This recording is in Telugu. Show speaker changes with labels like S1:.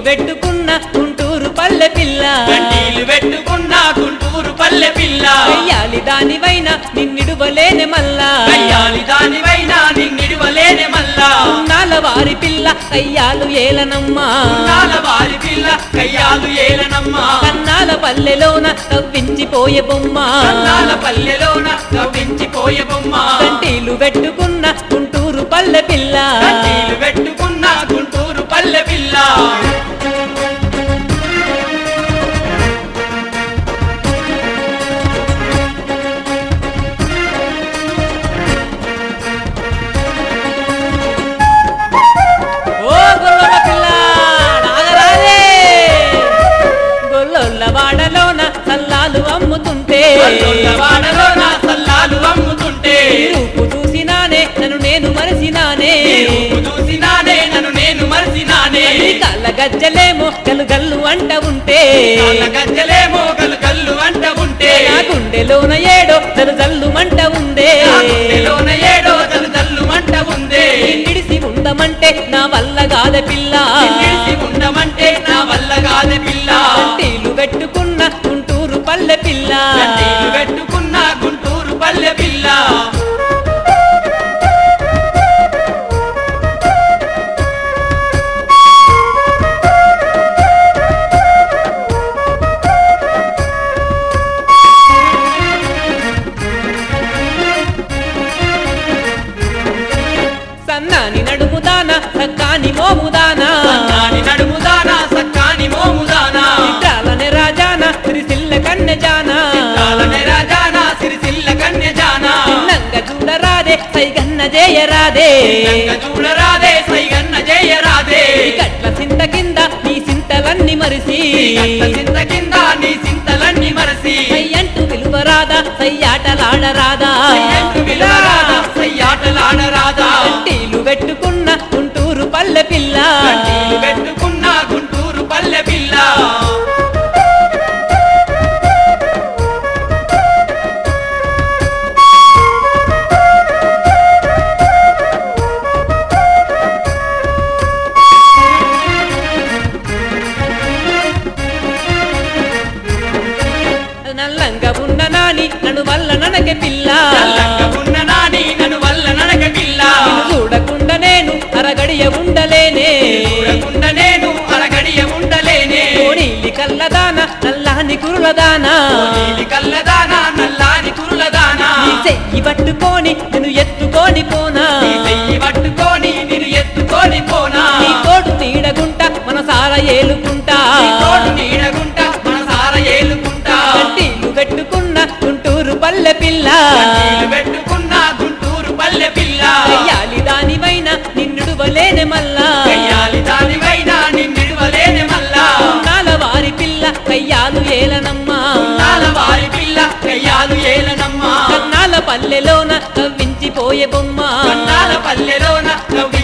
S1: పెట్టుకున్న గుంటూరు పల్లె పిల్ల
S2: గంటీలు పెట్టుకున్న గుంటూరు పల్లె పిల్ల
S1: కయ్యాలి దానివైన నిన్నిడువలేని మల్లా
S2: కయ్యాలి దానివైనా నిన్నిడివలేనే మల్లా
S1: నాల వారి పిల్ల కయ్యాలు ఏలనమ్మా
S2: నాల వారి పిల్ల కయ్యాలు ఏలనమ్మా
S1: కన్నాల పల్లెలోన కవ్వించిపోయే బొమ్మ
S2: కన్నాల పల్లెలోన కవ్వించిపోయే బొమ్మ
S1: గంటీలు పెట్టుకున్న గుంటూరు పల్లె పిల్ల
S2: గంటీలు పెట్టుకున్న గుంటూరు పల్లె పిల్ల
S1: ఓ గొల్లల పిల్ల నాగరాజే గొల్లొల్ల వాడలోన సల్లాలు అమ్ముతుంటే
S2: పల్లొల్ల వాడలోన సల్లాలు అమ్ముతుంటే
S1: ఈ రూపు చూసినానే నన్ను నేను మరసినానే
S2: ఈ రూపు చూసినానే నన్ను నేను మరిసినానే
S1: నీ కళ్ళ గజ్జలేమో గల్లు గల్లు అంట ఉంటే
S2: కాళ్ళ గజ్జలేమో గలు గల్లు అంట ఉంటే
S1: నా గుండెలోన ఏడో జలు జల్లు మంట ఉందే
S2: నా గుండెలోన ఏడో జలు జల్లు మంట ఉందే
S1: నిడిసి ఉండమంటే నా వల్ల కాద పిల్ల
S2: నిలిచి ఉండమంటే నా వల్ల కాదే పిల్ల
S1: గంటీలు పెట్టుకున్న గుంటూరు పల్లె పిల్ల
S2: గంటీలు పెట్టుకున్న గుంటూరు పల్లె పిల్ల
S1: సన్నాని నడుముదానా సక్కాని మోముదానా
S2: సన్నాని నడుముదానా సక్కాని మోముదానా
S1: చిత్రాలనే రాజానా సిరిసిల్ల కన్నె జానా
S2: కాలనే రాజానా సిరిసిల్ల కన్య జానా
S1: చిన్నంగ చూడరాదే సైగన్న జయరాదే
S2: రంగ చూడరాదే సైగన్న జయరాదే
S1: గట్ల సింత కింద నీ సింతలన్నీ మరిసి
S2: కట్ట చింత కింద నీ చింతలన్నీ మరసి
S1: సయ్యంటూ పిలువరాదా సయ్యాటలాడరాదా
S2: సయ్యంటు విలువరాదా సయ్యాటలాడరాదా
S1: గంటీలు పెట్టుకున్న గుంటూరు పల్లె పిల్ల
S2: గంటీలు పెట్టుకున్న గుంటూరు పల్లె పిల్ల
S1: నల్లంగా ఉన్న నాని నన్ను వల్ల ననకె పిల్ల
S2: చల్లంగా ఉన్న నాని నన్ను వల్ల నడక పిల్ల
S1: నిన్ను చూడకుండా నేను అరగడియ ఉండలేనే
S2: చూడకుండా నేను అరగడియ ఉండలేనే
S1: కోడీలి కల్లదాన నల్లాని కురులదానా
S2: నీలి కల్లదానా నల్లాని కురులదానా
S1: నీ చెయ్యి పట్టుకొని నేను ఎత్తుకొని పోనా
S2: నీ చెయ్యి పట్టుకొని నేను ఎత్తుకొని పోనా
S1: నీ తోడు నీడగుంట మనసార ఏలుకుంటా
S2: నీ తోడు నీడగుంట మన సార ఏలుకుంటా
S1: గంటీలు పెట్టుకున్న గుంటూరు పల్లె పిల్ల
S2: కన్నీళ్లు పెట్టుకున్న గుంటూరు పల్లె పిల్ల
S1: కయ్యాలి దానివైన నిన్నుడువలేని మల్లా
S2: కయ్యాలి దానివైనా నిన్నిడవలేని మల్లా
S1: నాల వారి పిల్ల కయ్యాలు ఏలనమ్మా
S2: నాల వారి పిల్ల కయ్యాలు ఏలనమ్మా
S1: కన్నాల పల్లెలోన కవ్వించిపోయే బొమ్మ
S2: కన్నాల పల్లెలోన నవ్వి